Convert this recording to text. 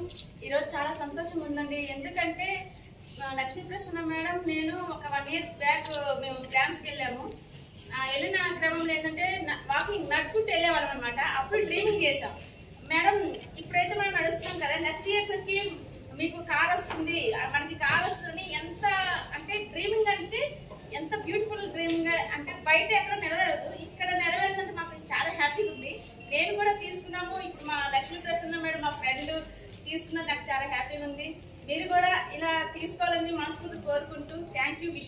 ఈరోజు చాలా సంతోషంగా ఉందండి ఎందుకంటే ఆ, లక్ష్మీ ప్రసన్న మేడం నేను ఒక వన్ ఇయర్ బ్యాక్ మేము డాన్స్కి వెళ్ళాము ఆ, వెళ్ళిన క్రమంలో ఏంటంటే వాకింగ్ నడుచుకుంటూ వెళ్ళేవాళ్ళం అనమాట అప్పుడు డ్రీమింగ్ చేసాం మేడం ఇప్పుడైతే మనం నడుస్తున్నాం కదా నెక్స్ట్ ఇయర్ కి మీకు కార్ వస్తుంది ఆ, మనకి కార్ వస్తుంది ఎంత అంటే డ్రీమింగ్ అంటే ఎంత బ్యూటిఫుల్ డ్రీమింగ్ అంటే బయట ఎక్కడ నెరవేరదు ఇక్కడ నెరవేరినందుకు మాకు చాలా హ్యాపీగా ఉంది నేను కూడా తీసుకున్నాము ఇప్పుడు మా లక్ష్మీ ప్రసన్న మేడం మా ఫ్రెండ్ తీసుకున్నా నాకు చాలా హ్యాపీగా ఉంది మీరు కూడా ఇలా తీసుకోవాలని మనస్ఫూర్తి కోరుకుంటూ థ్యాంక్ యూ